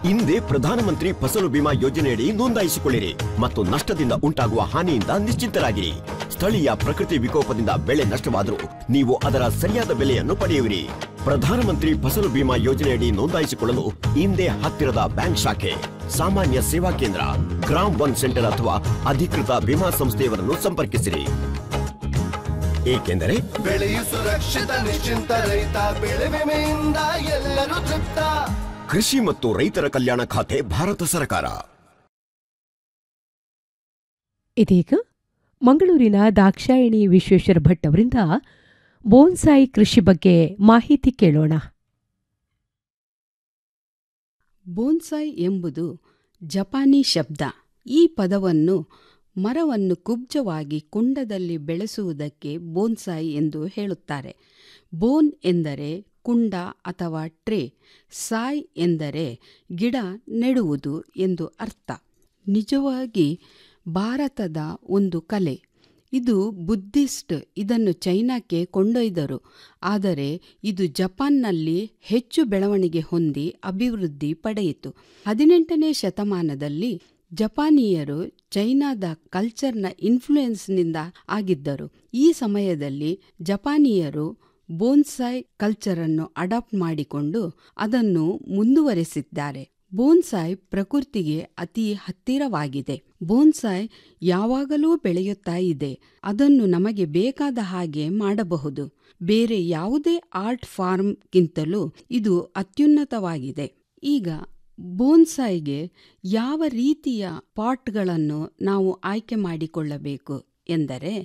ಹಿಂದೆ ಪ್ರಧಾನಮಂತ್ರಿ ಫಸಲು ಬಿಮಾ ಯೋಜನೆಯಡಿ ನೋಂದಾಯಿಸಿಕೊಳ್ಳಿರಿ ಮತ್ತು ನಷ್ಟದಿಂದ ಉಂಟಾಗುವ ಹಾನಿಯಿಂದ ನಿಶ್ಚಿಂತರಾಗಿರಿ ಸ್ಥಳೀಯ ಪ್ರಕೃತಿ ವಿಕೋಪದಿಂದ ಬೆಳೆ ನಷ್ಟವಾದರೂ ನೀವು ಅದರ ಸರಿಯಾದ ಬೆಲೆಯನ್ನು ಪಡೆಯುವಿರಿ ಪ್ರಧಾನಮಂತ್ರಿ ಫಸಲು ಬಿಮಾ ಯೋಜನೆಯಡಿ ನೋಂದಾಯಿಸಿಕೊಳ್ಳಲು ಹಿಂದೆ ಹತ್ತಿರದ ಬ್ಯಾಂಕ್ ಶಾಖೆ ಸಾಮಾನ್ಯ ಸೇವಾ ಕೇಂದ್ರ ಗ್ರಾಮ್ ಒನ್ ಸೆಂಟರ್ ಅಥವಾ ಅಧಿಕೃತ ವಿಮಾ ಸಂಸ್ಥೆಯವರನ್ನು ಸಂಪರ್ಕಿಸಿರಿ ಏಕೆಂದರೆ ಬೆಳೆಯು ಸುರಕ್ಷಿತ ನಿಶ್ಚಿಂತ ರೈತ ಬೆಳೆ ವಿಮೆಯಿಂದ ಎಲ್ಲರೂ ತೃಪ್ತ ಕೃಷಿ ಮತ್ತು ರೈತರ ಕಲ್ಯಾಣ ಖಾತೆ ಭಾರತ ಸರ್ಕಾರ ಇದೀಗ ಮಂಗಳೂರಿನ ದಾಕ್ಷಾಯಿಣಿ ವಿಶ್ವೇಶ್ವರ ಭಟ್ ಅವರಿಂದ ಬೋನ್ಸಾಯಿ ಕೃಷಿ ಬಗ್ಗೆ ಮಾಹಿತಿ ಕೇಳೋಣ ಬೋನ್ಸಾಯ್ ಎಂಬುದು ಜಪಾನಿ ಶಬ್ದ ಈ ಪದವನ್ನು ಮರವನ್ನು ಕುಬ್ಜವಾಗಿ ಕುಂಡದಲ್ಲಿ ಬೆಳೆಸುವುದಕ್ಕೆ ಬೋನ್ಸಾಯಿ ಎಂದು ಹೇಳುತ್ತಾರೆ ಬೋನ್ ಎಂದರೆ ಕುಂಡ ಅಥವಾ ಟ್ರೇ ಸಾಯ್ ಎಂದರೆ ಗಿಡ ನೆಡುವುದು ಎಂದು ಅರ್ಥ ನಿಜವಾಗಿ ಭಾರತದ ಒಂದು ಕಲೆ ಇದು ಬುದ್ಧಿಸ್ಟ್ ಇದನ್ನು ಚೈನಾಕ್ಕೆ ಕೊಂಡೊಯ್ದರು ಆದರೆ ಇದು ಜಪಾನ್ನಲ್ಲಿ ಹೆಚ್ಚು ಬೆಳವಣಿಗೆ ಹೊಂದಿ ಅಭಿವೃದ್ಧಿ ಪಡೆಯಿತು ಹದಿನೆಂಟನೇ ಶತಮಾನದಲ್ಲಿ ಜಪಾನೀಯರು ಚೈನಾದ ಕಲ್ಚರ್ನ ಇನ್ಫ್ಲೂಯೆನ್ಸ್ನಿಂದ ಆಗಿದ್ದರು ಈ ಸಮಯದಲ್ಲಿ ಜಪಾನೀಯರು ಬೋನ್ಸಾಯ್ ಕಲ್ಚರನ್ನು ಅಡಾಪ್ಟ್ ಮಾಡಿಕೊಂಡು ಅದನ್ನು ಮುಂದುವರೆಸಿದ್ದಾರೆ ಬೋನ್ಸಾಯ್ ಪ್ರಕೃತಿಗೆ ಅತಿ ಹತ್ತಿರವಾಗಿದೆ ಬೋನ್ಸಾಯ್ ಯಾವಾಗಲೂ ಬೆಳೆಯುತ್ತಾ ಇದೆ ಅದನ್ನು ನಮಗೆ ಬೇಕಾದ ಹಾಗೆ ಮಾಡಬಹುದು ಬೇರೆ ಯಾವುದೇ ಆರ್ಟ್ ಫಾರ್ಮ್ಗಿಂತಲೂ ಇದು ಅತ್ಯುನ್ನತವಾಗಿದೆ ಈಗ ಬೋನ್ಸಾಯ್ಗೆ ಯಾವ ರೀತಿಯ ಪಾಟ್ಗಳನ್ನು ನಾವು ಆಯ್ಕೆ ಮಾಡಿಕೊಳ್ಳಬೇಕು ಎಂದರೆ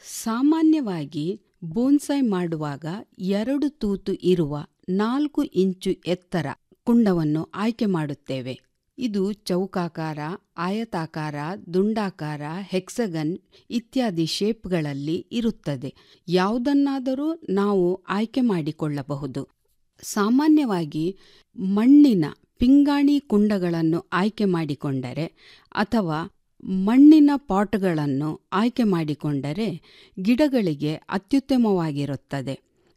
ಸಾಮಾನ್ಯವಾಗಿ ಬೋನ್ಸಾಯ್ ಮಾಡುವಾಗ ಎರಡು ತೂತು ಇರುವ ನಾಲ್ಕು ಇಂಚು ಎತ್ತರ ಕುಂಡವನ್ನು ಆಯ್ಕೆ ಮಾಡುತ್ತೇವೆ ಇದು ಚೌಕಾಕಾರ ಆಯತಾಕಾರ ದುಂಡಾಕಾರ ಹೆಕ್ಸಗನ್ ಇತ್ಯಾದಿ ಶೇಪ್ಗಳಲ್ಲಿ ಇರುತ್ತದೆ ಯಾವುದನ್ನಾದರೂ ನಾವು ಆಯ್ಕೆ ಮಾಡಿಕೊಳ್ಳಬಹುದು ಸಾಮಾನ್ಯವಾಗಿ ಮಣ್ಣಿನ ಪಿಂಗಾಣಿ ಕುಂಡಗಳನ್ನು ಆಯ್ಕೆ ಮಾಡಿಕೊಂಡರೆ ಅಥವಾ ಮಣ್ಣಿನ ಪಾಟ್ಗಳನ್ನು ಆಯ್ಕೆ ಮಾಡಿಕೊಂಡರೆ ಗಿಡಗಳಿಗೆ ಅತ್ಯುತ್ತಮವಾಗಿರುತ್ತದೆ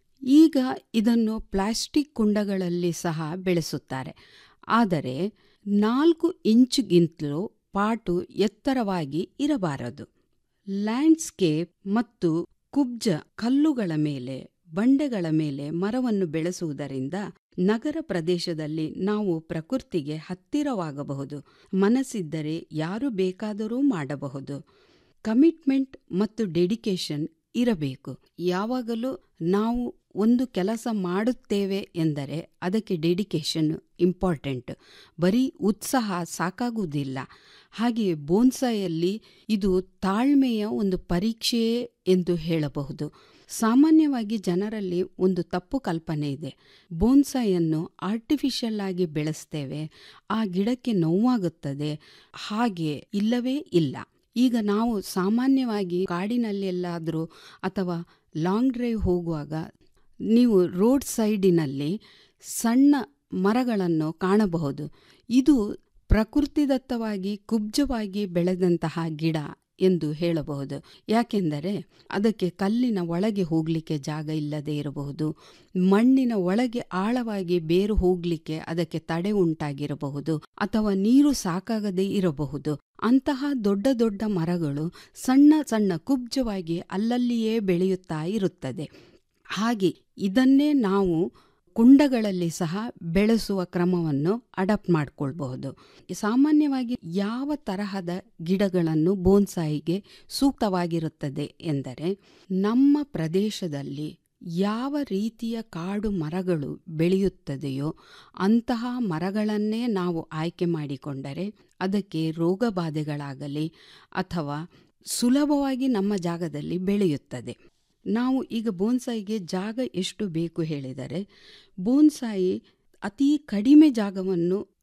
ಈಗ ಇದನ್ನು ಪ್ಲಾಸ್ಟಿಕ್ ಕುಂಡಗಳಲ್ಲಿ ಸಹ ಬೆಳೆಸುತ್ತಾರೆ ಆದರೆ ನಾಲ್ಕು ಇಂಚುಗಿಂತಲೂ ಪಾಟು ಎತ್ತರವಾಗಿ ಇರಬಾರದು ಲ್ಯಾಂಡ್ಸ್ಕೇಪ್ ಮತ್ತು ಕುಬ್ಜ ಕಲ್ಲುಗಳ ಮೇಲೆ ಬಂಡೆಗಳ ಮೇಲೆ ಮರವನ್ನು ಬೆಳೆಸುವುದರಿಂದ ನಗರ ಪ್ರದೇಶದಲ್ಲಿ ನಾವು ಪ್ರಕೃತಿಗೆ ಹತ್ತಿರವಾಗಬಹುದು ಮನಸ್ಸಿದ್ದರೆ ಯಾರು ಬೇಕಾದರೂ ಮಾಡಬಹುದು ಕಮಿಟ್ಮೆಂಟ್ ಮತ್ತು ಡೆಡಿಕೇಶನ್ ಇರಬೇಕು ಯಾವಾಗಲೂ ನಾವು ಒಂದು ಕೆಲಸ ಮಾಡುತ್ತೇವೆ ಎಂದರೆ ಅದಕ್ಕೆ ಡೆಡಿಕೇಶನ್ ಇಂಪಾರ್ಟೆಂಟ್ ಬರೀ ಉತ್ಸಾಹ ಸಾಕಾಗುವುದಿಲ್ಲ ಹಾಗೆಯೇ ಬೋನ್ಸಾಯಲ್ಲಿ ಇದು ತಾಳ್ಮೆಯ ಒಂದು ಪರೀಕ್ಷೆಯೇ ಎಂದು ಹೇಳಬಹುದು ಸಾಮಾನ್ಯವಾಗಿ ಜನರಲ್ಲಿ ಒಂದು ತಪ್ಪು ಕಲ್ಪನೆ ಇದೆ ಬೋನ್ಸಾಯನ್ನು ಆರ್ಟಿಫಿಷಿಯಲ್ ಆಗಿ ಬೆಳೆಸ್ತೇವೆ ಆ ಗಿಡಕ್ಕೆ ನೋವಾಗುತ್ತದೆ ಹಾಗೆ ಇಲ್ಲವೇ ಇಲ್ಲ ಈಗ ನಾವು ಸಾಮಾನ್ಯವಾಗಿ ಕಾಡಿನಲ್ಲೆಲ್ಲಾದರೂ ಅಥವಾ ಲಾಂಗ್ ಡ್ರೈವ್ ಹೋಗುವಾಗ ನೀವು ರೋಡ್ ಸೈಡಿನಲ್ಲಿ ಸಣ್ಣ ಮರಗಳನ್ನು ಕಾಣಬಹುದು ಇದು ಪ್ರಕೃತಿದತ್ತವಾಗಿ ಕುಬ್ಜವಾಗಿ ಬೆಳೆದಂತಹ ಗಿಡ ಎಂದು ಹೇಳಬಹುದು ಯಾಕೆಂದರೆ ಅದಕ್ಕೆ ಕಲ್ಲಿನ ಒಳಗೆ ಹೋಗಲಿಕ್ಕೆ ಜಾಗ ಇಲ್ಲದೆ ಇರಬಹುದು ಮಣ್ಣಿನ ಒಳಗೆ ಆಳವಾಗಿ ಬೇರು ಹೋಗಲಿಕ್ಕೆ ಅದಕ್ಕೆ ತಡೆ ಉಂಟಾಗಿರಬಹುದು ಅಥವಾ ನೀರು ಸಾಕಾಗದೇ ಇರಬಹುದು ಅಂತಹ ದೊಡ್ಡ ದೊಡ್ಡ ಮರಗಳು ಸಣ್ಣ ಸಣ್ಣ ಕುಬ್ಜವಾಗಿ ಅಲ್ಲಲ್ಲಿಯೇ ಬೆಳೆಯುತ್ತಾ ಇರುತ್ತದೆ ಹಾಗೆ ಇದನ್ನೇ ನಾವು ಕುಂಡಗಳಲ್ಲಿ ಸಹ ಬೆಳೆಸುವ ಕ್ರಮವನ್ನು ಅಡಾಪ್ಟ್ ಮಾಡಿಕೊಳ್ಬಹುದು ಸಾಮಾನ್ಯವಾಗಿ ಯಾವ ತರಹದ ಗಿಡಗಳನ್ನು ಬೋನ್ಸಾಯಿಗೆ ಸೂಕ್ತವಾಗಿರುತ್ತದೆ ಎಂದರೆ ನಮ್ಮ ಪ್ರದೇಶದಲ್ಲಿ ಯಾವ ರೀತಿಯ ಕಾಡು ಮರಗಳು ಬೆಳೆಯುತ್ತದೆಯೋ ಅಂತಹ ಮರಗಳನ್ನೇ ನಾವು ಆಯ್ಕೆ ಮಾಡಿಕೊಂಡರೆ ಅದಕ್ಕೆ ರೋಗ ಬಾಧೆಗಳಾಗಲಿ ಅಥವಾ ಸುಲಭವಾಗಿ ನಮ್ಮ ಜಾಗದಲ್ಲಿ ಬೆಳೆಯುತ್ತದೆ ನಾವು ಈಗ ಬೋನ್ಸಾಯಿಗೆ ಜಾಗ ಎಷ್ಟು ಬೇಕು ಹೇಳಿದರೆ ಬೋನ್ಸಾಯಿ ಅತಿ ಕಡಿಮೆ ಜಾಗವನ್ನು